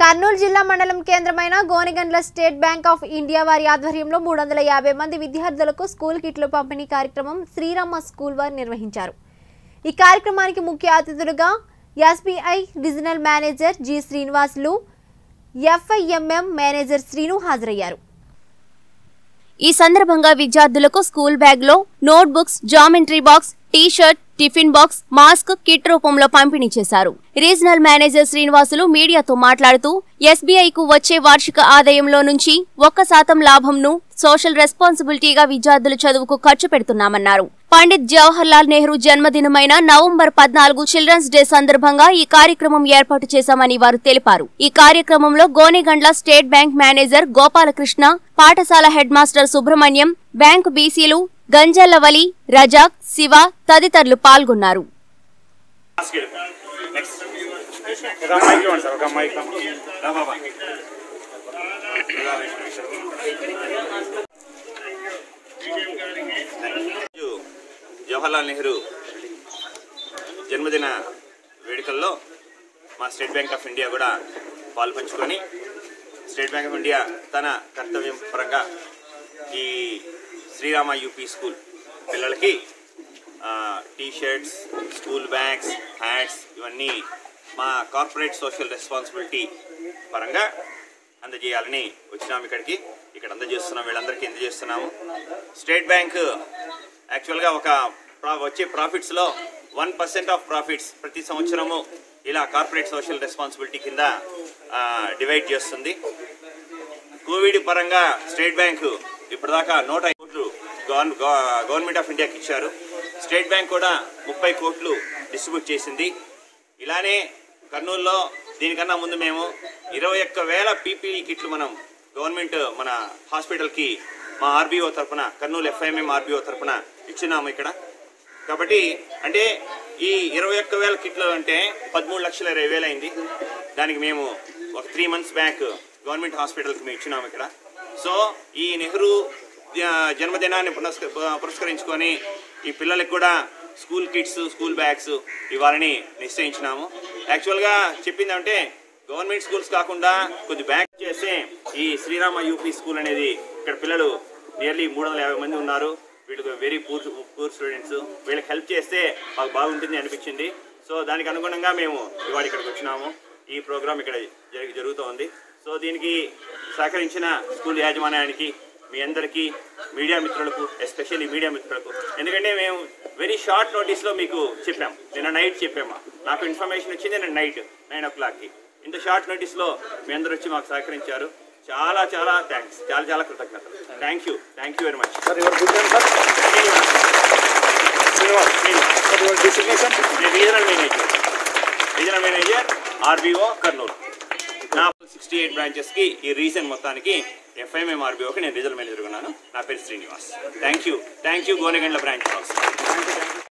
కర్నూలు జిల్లా మండలం కేంద్రమైన Gonegandla state bank of India వారి ఆధ్వర్యంలో మూడు వందల యాభై మంది విద్యార్థులకు స్కూల్ కిట్లు పంపిణీ కార్యక్రమం శ్రీరామ స్కూల్ వారు నిర్వహించారు ఈ కార్యక్రమానికి ముఖ్య అతిథులుగా SBI regional manager G Srinivasulu FIMM manager Srinu హాజరయ్యారు ఈ సందర్భంగా విద్యార్థులకు స్కూల్ బ్యాగ్ లో note books geometry box T shirt tiffin box mask kit రూపంలో పంపిణీ చేశారు రీజనల్ మేనేజర్ శ్రీనివాసులు మీడియాతో మాట్లాడుతూ ఎస్బీఐ కు వచ్చే వార్షిక ఆదాయంలో నుంచి ఒక్క శాతం లాభంను సోషల్ రెస్పాన్సిబిలిటీగా విద్యార్థుల చదువుకు ఖర్చు పెడుతున్నామన్నారు పండిత్ జవహర్ లాల్ నెహ్రూ జన్మదినమైన నవంబర్ పద్నాలుగు చిల్డ్రన్స్ డే సందర్భంగా ఈ కార్యక్రమం ఏర్పాటు చేశామని వారు తెలిపారు ఈ కార్యక్రమంలో Gonegandla state bank manager Gopalakrishna పాఠశాల హెడ్ మాస్టర్ సుబ్రహ్మణ్యం బ్యాంకు బీసీలు గంజల్లవలి రజాక్ శివ తదితరులు పాల్గొన్నారు నెక్స్ట్ ఒక మైక్ ఇవ్వండి సార్ ఒక మైక్ రా బాబా ఈరోజు జవహర్లాల్ నెహ్రూ జన్మదిన వేడుకల్లో మా స్టేట్ బ్యాంక్ ఆఫ్ ఇండియా కూడా పాల్పంచుకొని స్టేట్ బ్యాంక్ ఆఫ్ ఇండియా తన కర్తవ్యం పరంగా ఈ శ్రీరామ యూపీ స్కూల్ పిల్లలకి T shirts school bags hats ఇవన్నీ మా కార్పొరేట్ సోషల్ రెస్పాన్సిబిలిటీ పరంగా అందజేయాలని వచ్చినాము ఇక్కడికి ఇక్కడ అందజేస్తున్నాం వీళ్ళందరికీ అందజేస్తున్నాము స్టేట్ బ్యాంక్ యాక్చువల్గా ఒక ప్రా- వచ్చే ప్రాఫిట్స్లో వన్ పర్సెంట్ ఆఫ్ ప్రాఫిట్స్ ప్రతి సంవత్సరము ఇలా కార్పొరేట్ సోషల్ రెస్పాన్సిబిలిటీ కింద ఆ, డివైడ్ చేస్తుంది కోవిడ్ పరంగా స్టేట్ బ్యాంకు ఇప్పటిదాకా నూట ఐదు కోట్లు గవర్న గవ- గవర్నమెంట్ ఆఫ్ ఇండియాకి ఇచ్చారు స్టేట్ బ్యాంక్ కూడా ముప్పై కోట్లు డిస్ట్రిబ్యూట్ చేసింది ఇలానే కర్నూలులో దీనికన్నా ముందు మేము ఇరవై ఒక్క వేల పీపీఈ కిట్లు మనం గవర్నమెంట్ మన హాస్పిటల్కి మా ఆర్బీఓ తరపున కర్నూలు ఎఫ్ఐఎంఎం ఆర్బీఓ తరపున ఇచ్చినాము ఇక్కడ కాబట్టి అంటే ఈ ఇరవై ఒక్క వేల కిట్లు అంటే పదమూడు లక్షల ఇరవై వేలు అయింది దానికి మేము ఒక త్రీ మంత్స్ బ్యాక్ గవర్నమెంట్ హాస్పిటల్కి మేము ఇచ్చినాము ఇక్కడ సో ఈ నెహ్రూ ఆ, జన్మదినాన్ని పునస్క పురస్కరించుకొని ఈ పిల్లలకు కూడా స్కూల్ కిట్స్ స్కూల్ బ్యాగ్స్ ఇవ్వాలని నిశ్చయించినాము యాక్చువల్గా చెప్పిందంటే గవర్నమెంట్ స్కూల్స్ కాకుండా కొద్ది బ్యాక్ చేస్తే ఈ శ్రీరామ యూపీ స్కూల్ అనేది ఇక్కడ పిల్లలు నియర్లీ మూడు వందల యాభై మంది ఉన్నారు వీళ్ళకి వెరీ పూర్ పూర్ స్టూడెంట్స్ వీళ్ళకి హెల్ప్ చేస్తే మాకు బాగుంటుంది అనిపించింది సో దానికి అనుగుణంగా మేము ఇవాళ ఇక్కడికి వచ్చినాము ఈ ప్రోగ్రామ్ ఇక్కడ జరిగి జరుగుతోంది సో దీనికి సహకరించిన స్కూల్ యాజమాన్యానికి మీ అందరికీ మీడియా మిత్రులకు ఎస్పెషల్లీ మీడియా మిత్రులకు ఎందుకంటే మేము వెరీ షార్ట్ నోటీస్లో మీకు చెప్పాం నిన్న నైట్ చెప్పాము నాకు ఇన్ఫర్మేషన్ వచ్చింది నిన్న నైట్ నైన్ ఓ క్లాక్కి ఇంత షార్ట్ నోటీస్లో మీ అందరూ వచ్చి మాకు సహకరించారు చాలా చాలా థ్యాంక్స్ చాలా చాలా కృతజ్ఞతలు thank you thank you very much sir your good name sir Srinivas sir your designation నేను regional manager regional manager RBO Kurnool నా సిక్స్టీ ఎయిట్ బ్రాంచెస్కి ఈ రీజన్ మొత్తానికి ఎఫ్ఐఎంఎం ఆర్బీఓకి నేను రీజనల్ మేనేజర్ ఉన్నాను నా పేరు Srinivas thank you thank you Gonegandla branch house